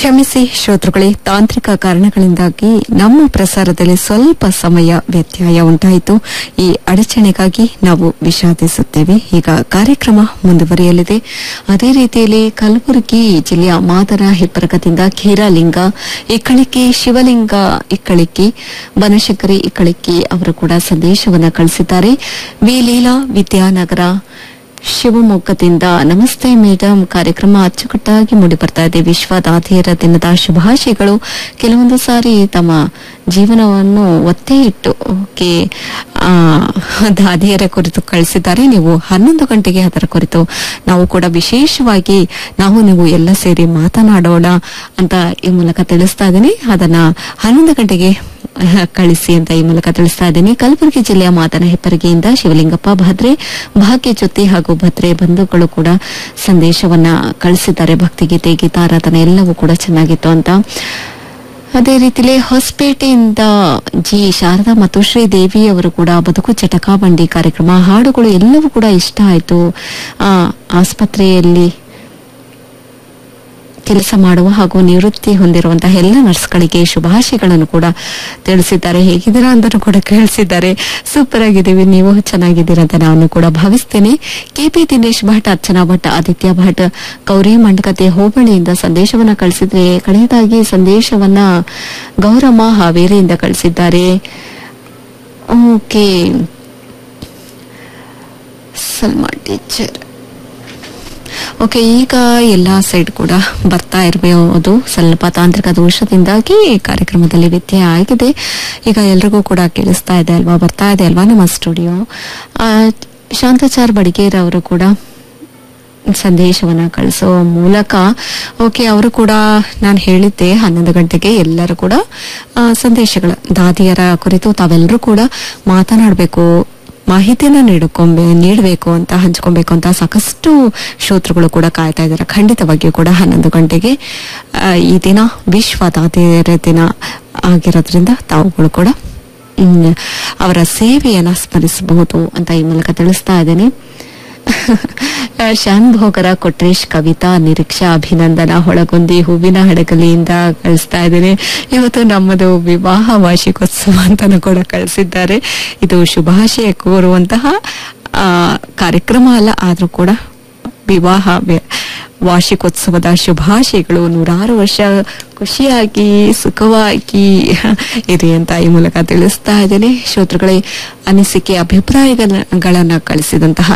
ಕ್ಷಮಿಸಿ ಶ್ರೋತೃಗಳೇ ತಾಂತ್ರಿಕ ಕಾರಣಗಳಿಂದಾಗಿ ನಮ್ಮ ಪ್ರಸಾರದಲ್ಲಿ ಸ್ವಲ್ಪ ಸಮಯ ವ್ಯತ್ಯಯ ಉಂಟಾಯಿತು ಈ ಅಡಚಣೆಗಾಗಿ ನಾವು ವಿಷಾದಿಸುತ್ತೇವೆ ಈಗ ಕಾರ್ಯಕ್ರಮ ಮುಂದುವರಿಯಲಿದೆ ಅದೇ ರೀತಿಯಲ್ಲಿ ಕಲಬುರಗಿ ಜಿಲ್ಲೆಯ ಮಾದರ ಹೆಬ್ಬರಗದಿಂದ ಖೀರಾಲಿಂಗ ಇಕ್ಕಳಿಕೆ ಶಿವಲಿಂಗ ಇಕ್ಕಳಿಕೆ ಬನಶಂಕರಿ ಇಕ್ಕಳಿಕೆ ಅವರು ಕೂಡ ಸಂದೇಶವನ್ನ ಕಳಿಸಿದ್ದಾರೆ ವಿ ಲೀಲಾ ವಿದ್ಯಾನಗರ ಶಿವಮೊಗ್ಗದಿಂದ ನಮಸ್ತೆ ಮೇಡಮ್ ಕಾರ್ಯಕ್ರಮ ಅಚ್ಚುಕಟ್ಟಾಗಿ ಮೂಡಿ ಬರ್ತಾ ಇದೆ ವಿಶ್ವ ದಾದಿಯರ ದಿನದ ಶುಭಾಶಯಗಳು ಕೆಲವೊಂದು ಸಾರಿ ತಮ್ಮ ಜೀವನವನ್ನು ಒತ್ತೆ ಇಟ್ಟು ಓಕೆ ಆ, ದಾದಿಯರ ಕುರಿತು ಕಳಿಸಿದ್ದಾರೆ ನೀವು ಹನ್ನೊಂದು ಗಂಟೆಗೆ ಅದರ ಕುರಿತು ನಾವು ಕೂಡ ವಿಶೇಷವಾಗಿ ನಾವು ನೀವು ಎಲ್ಲ ಸೇರಿ ಮಾತನಾಡೋಣ ಅಂತ ಈ ಮೂಲಕ ತಿಳಿಸ್ತಾ ಇದ್ದೀನಿ ಅದನ್ನ ಹನ್ನೊಂದು ಗಂಟೆಗೆ ಅಹ್, ಕಳಿಸಿ ಅಂತ ಈ ಮೂಲಕ ತಿಳಿಸ್ತಾ ಇದ್ದೀನಿ ಕಲಬುರಗಿ ಜಿಲ್ಲೆಯ ಮಾತನ ಹೆಪ್ಪರಿಗೆಯಿಂದ ಶಿವಲಿಂಗಪ್ಪ ಭದ್ರೆ ಭಾಗ್ಯ ಜೊತೆ ಹಾಗೂ ಭದ್ರೆ ಬಂಧುಗಳು ಕೂಡ ಸಂದೇಶವನ್ನ ಕಳಿಸಿದ್ದಾರೆ ಭಕ್ತಿಗೀತೆ ಗೀತಾರಾಧನೆ ಎಲ್ಲವೂ ಕೂಡ ಚೆನ್ನಾಗಿತ್ತು ಅಂತ ಅದೇ ರೀತಿಲಿ ಹೊಸಪೇಟೆಯಿಂದ ಜಿ ಶಾರದಾ ಮತ್ತು ಶ್ರೀದೇವಿ ಅವರು ಕೂಡ ಬದುಕು ಚಟಕ ಬಂಡಿ ಕಾರ್ಯಕ್ರಮ ಹಾಡುಗಳು ಎಲ್ಲವೂ ಕೂಡ ಇಷ್ಟ ಆಯ್ತು ಆ, ಆಸ್ಪತ್ರೆಯಲ್ಲಿ ಕೆಲಸ ಮಾಡುವ ಹಾಗೂ ನಿವೃತ್ತಿ ಹೊಂದಿರುವಂತಹ ಎಲ್ಲ ನರ್ಸ್ಗಳಿಗೆ ಶುಭಾಶಯಗಳನ್ನು ಕೂಡ ತಿಳಿಸಿದ್ದಾರೆ ಹೇಗಿದ್ದೀರಾ ಅಂತ ಕೂಡ ಕೇಳಿಸಿದ್ದಾರೆ ಸೂಪರ್ ಆಗಿದ್ದೀವಿ ನೀವು ಚೆನ್ನಾಗಿದ್ದೀರಾ ಅಂತ ನಾನು ಕೂಡ ಭಾವಿಸ್ತೇನೆ ಕೆಪಿ ದಿನೇಶ್ ಭಟ್ ಅರ್ಚನಾ ಭಟ್ ಆದಿತ್ಯ ಭಟ್ ಗೌರಿ ಮಂಡಕತೆ ಹೋಬಳಿಯಿಂದ ಸಂದೇಶವನ್ನ ಕಳಿಸಿದ್ರೆ ಕಡೆಯದಾಗಿ ಸಂದೇಶವನ್ನ ಗೌರಮ್ಮ ಹಾವೇರಿಯಿಂದ ಕಳಿಸಿದ್ದಾರೆ ಓಕೆ ಸಲ್ಮಾನ್ ಟೀಚರ್ ಓಕೆ ಈಗ ಎಲ್ಲಾ ಸೈಡ್ ಕೂಡ ಬರ್ತಾ ಇರಬಹುದು ಸ್ವಲ್ಪ ತಾಂತ್ರಿಕ ದೋಷದಿಂದಾಗಿ ಕಾರ್ಯಕ್ರಮದಲ್ಲಿ ವ್ಯತ್ಯಯ ಆಗಿದೆ ಈಗ ಎಲ್ರಿಗೂ ಕೂಡ ಕೇಳಿಸ್ತಾ ಇದೆ ಅಲ್ವಾ ಬರ್ತಾ ಇದೆ ಅಲ್ವಾ ನಮ್ಮ ಸ್ಟುಡಿಯೋ ಆ, ಶಾಂತಾಚಾರ್ ಬಡಿಗೇರ್ ಅವರು ಕೂಡ ಸಂದೇಶವನ್ನ ಕಳಿಸುವ ಮೂಲಕ ಓಕೆ ಅವರು ಕೂಡ ನಾನು ಹೇಳಿದ್ದೆ ಹನ್ನೊಂದು ಗಂಟೆಗೆ ಎಲ್ಲರೂ ಕೂಡ ಆ, ಸಂದೇಶಗಳ ದಾದಿಯರ ಕುರಿತು ತಾವೆಲ್ಲರೂ ಕೂಡ ಮಾತನಾಡಬೇಕು ಮಾಹಿತಿಯನ್ನ ನೀಡ್ಕೊಂಬೆ ನೀಡಬೇಕು ಅಂತ ಹಂಚ್ಕೊಬೇಕು ಅಂತ ಸಾಕಷ್ಟು ಶ್ರೋತೃಗಳು ಕೂಡ ಕಾಯ್ತಾ ಇದ್ದಾರೆ ಖಂಡಿತವಾಗಿಯೂ ಕೂಡ ಹನ್ನೊಂದು ಗಂಟೆಗೆ ಆ, ಈ ದಿನ ವಿಶ್ವ ದಾದಿಯರ ದಿನ ಆಗಿರೋದ್ರಿಂದ ತಾವುಗಳು ಕೂಡ ಹ್ಮ್, ಅವರ ಸೇವೆಯನ್ನ ಸ್ಮರಿಸಬಹುದು ಅಂತ ಈ ಮೂಲಕ ತಿಳಿಸ್ತಾ ಇದ್ದೇನೆ ಶಾನ್ ಭೋಗರ ಕೊಟ್ರೇಶ್ ಕವಿತಾ ನಿರೀಕ್ಷಾ ಅಭಿನಂದನ ಹೊಳಗುಂದಿ ಹೂವಿನ ಹಡಗಲಿಯಿಂದ ಕಳಿಸ್ತಾ ಇದ್ದೇನೆ ಇವತ್ತು ನಮ್ಮದು ವಿವಾಹ ವಾರ್ಷಿಕೋತ್ಸವ ಅಂತಾನು ಕೂಡ ಕಳಿಸಿದ್ದಾರೆ ಇದು ಶುಭಾಶಯ ಕೋರುವಂತಹ ಆ, ಕಾರ್ಯಕ್ರಮ ಅಲ್ಲ ಆದ್ರೂ ಕೂಡ ವಿವಾಹ ವ್ಯ- ವಾರ್ಷಿಕೋತ್ಸವದ ಶುಭಾಶಯಗಳು ನೂರಾರು ವರ್ಷ ಖುಷಿಯಾಗಿ ಸುಖವಾಗಿ ಇರಿ ಅಂತ ಈ ಮೂಲಕ ತಿಳಿಸ್ತಾ ಇದ್ದೇನೆ ಶ್ರೋತೃಗಳೇ ಅನಿಸಿಕೆ ಅಭಿಪ್ರಾಯಗಳನ್ನ ಕಳಿಸಿದಂತಹ